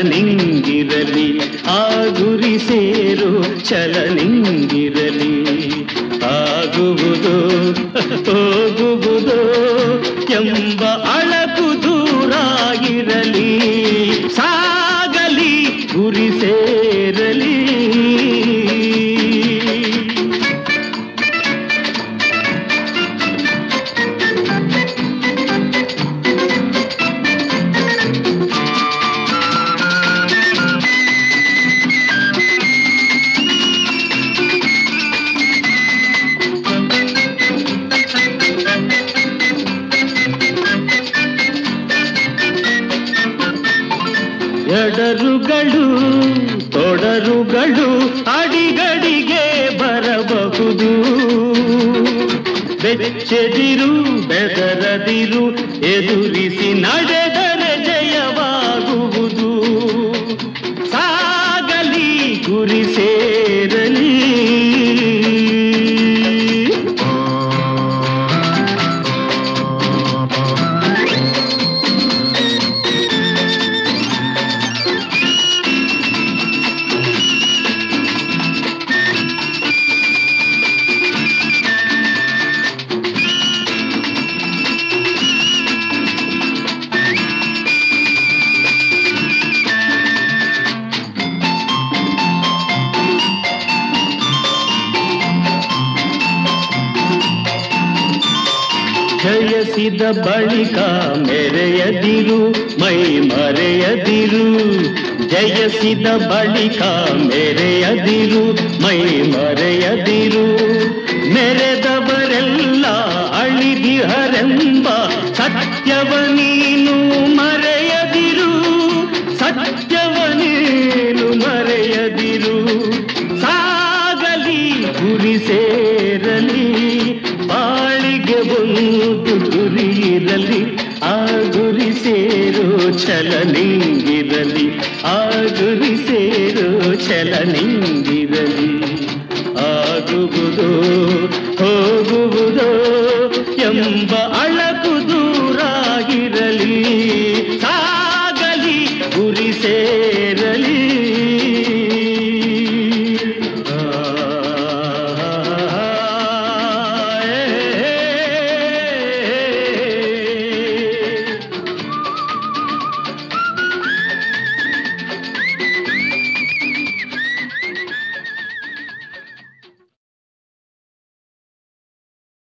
ನಿಂಗಿರಲಿ ಆ ಗುರಿ ಸೇರು ಛಲ ನಿಂಗಿರಲಿ ಆಗುವುದು ಹೋಗುವುದು ಎಂಬ ಅಳಕು ದೂರ ಇರಲಿ ಸಾಗಲಿ ಗುರಿ ಸೇರಲಿ ಎಡರುಗಳು ತೊಡರುಗಳು ಅಡಿಗಡಿಗೆ ಬರಬಹುದು ಬೆಚ್ಚದಿರು ಬೆದರದಿರು ಎದುರಿಸಿ ನಡೆದರೆ ಜಯವಾಗುವುದು ಸಾಗಲಿ ಗುರಿ ಸೇರಲಿ ಜಯಿಸಿದ ಬಳಿಕ ಮೆರೆಯದಿರು ಮೈ ಮರೆಯದಿರು ಜಯಿಸಿದ ಬಳಿಕ ಮೆರೆಯದಿರು ಮೈ ಮರೆಯದಿರು ಮೆರೆದವರೆಲ್ಲ ಅಳಿದಿಹರೆಂಬ ಸತ್ಯವ ನೀನು ಮರೆಯದಿರು ಸತ್ಯವ ನೀನು ಮರೆಯದಿರು ಸಾಗಲಿ ಗುರಿ ಸೇರಲಿ ಬಾಳಿಗೆ ಒಂದು ಗುರಿ ಇರಲಿ ಆ ಗುರಿ ಸೇರೋ ಛಲ ನಿಂಗಿರಲಿ ಆ ಗುರಿ ಸೇರೋ ಛಲ ನಿಂಗಿರಲಿ ಆಗುವುದೋ ಹೋಗುವುದೋ ಎಂಬ